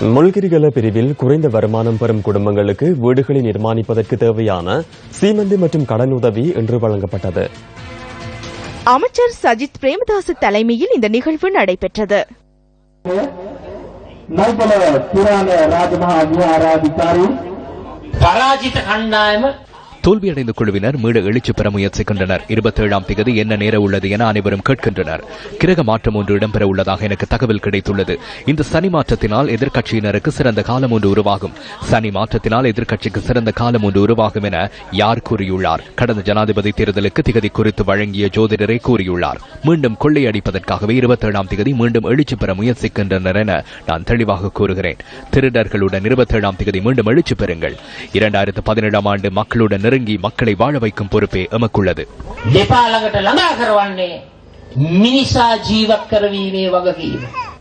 முல்கிரிகல பிரிவில் குறைந்த வருமானம் பெறும் குடும்பங்களுக்கு வீடுகளை நிர்மாணிப்பதற்கு தேவையான சீமெந்து மற்றும் கடனுதவி இன்று வழங்கப்பட்டது அமைச்சர் சஜித் பிரேமதாஸ் தலைமையில் இந்த நிகழ்வு நடைபெற்றது නෞබල පුරාණ රාජමහා විහාරාධිකාරී පරාජිත කණ්ඩායම தோல்வியடைந்த குழுவினர் மீள எழுச்சி பெற முயற்சிக்கின்றனர் இருபத்தேழாம் தேதி என்ன நேர உள்ளது என அனைவரும் கேட்கின்றனர் கிரக மாற்றம் ஒன்று இடம்பெற உள்ளதாக எனக்கு தகவல் கிடைத்துள்ளது இந்த சனி மாற்றத்தினால் எதிர்க்கட்சியினருக்கு சிறந்த காலம் ஒன்று உருவாகும் சனி மாற்றத்தினால் எதிர்க்கட்சிக்கு சிறந்த காலம் ஒன்று உருவாகும் என யார் கூறியுள்ளார் கடந்த ஜனாதிபதி தேர்தலுக்கு திகதி குறித்து வழங்கிய ஜோதிடரை கூறியுள்ளார் மீண்டும் கொள்ளையடிப்பதற்காகவே இருபத்தேழாம் தேதி மீண்டும் எழுச்சி பெற முயற்சிக்கின்றனர் என நான் தெளிவாக கூறுகிறேன் திருடர்களுடன் இருபத்தேழாம் தேதி மீண்டும் எழுச்சி பெறுங்கள் இரண்டாயிரத்து பதினேழாம் ஆண்டு மக்களுடன் நெருங்கி மக்களை வாழ வைக்கும் பொறுப்பே எமக்குள்ளது දෙපා ළඟට ළඟා කරවන්නේ මිනිසා ජීවත් කරවීමේ වගකීම.